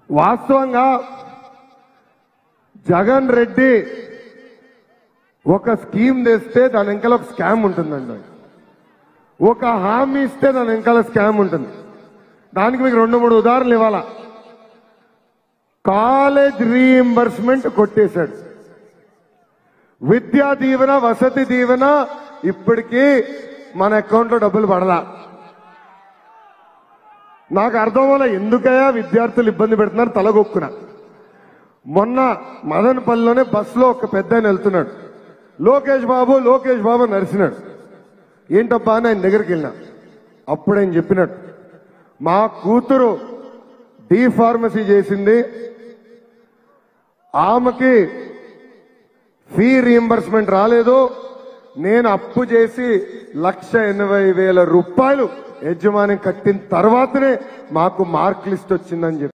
వాస్తవంగా జగన్ రెడ్డి ఒక స్కీమ్ తెస్తే దాని వెనకాల ఒక స్కామ్ ఉంటుందండి ఒక హామీ ఇస్తే దాని వెనకాల స్కామ్ ఉంటుంది దానికి మీకు రెండు మూడు ఉదాహరణలు ఇవ్వాలా కాలేజ్ రీఎంబర్స్మెంట్ కొట్టేశాడు విద్యా దీవెన వసతి దీవెన ఇప్పటికీ మన అకౌంట్లో డబ్బులు పడలా నాకు అర్థం వల్ల ఎందుకయ్యా విద్యార్థులు ఇబ్బంది పెడుతున్నారు తలగొక్కున మొన్న మదనపల్లిలోనే బస్సులో ఒక పెద్ద ఆయన వెళ్తున్నాడు లోకేష్ బాబు లోకేష్ బాబు నరిసినాడు ఏంటబ్బా అని ఆయన దగ్గరికి వెళ్ళినా అప్పుడు ఆయన చెప్పినట్టు మా కూతురు డి ఫార్మసీ చేసింది ఆమెకి ఫీ రీఎంబర్స్మెంట్ రాలేదు నేను అప్పు చేసి లక్ష ఎనభై వేల రూపాయలు యజమాని కట్టిన తర్వాతనే మాకు మార్క్ లిస్ట్ వచ్చిందని చెప్పి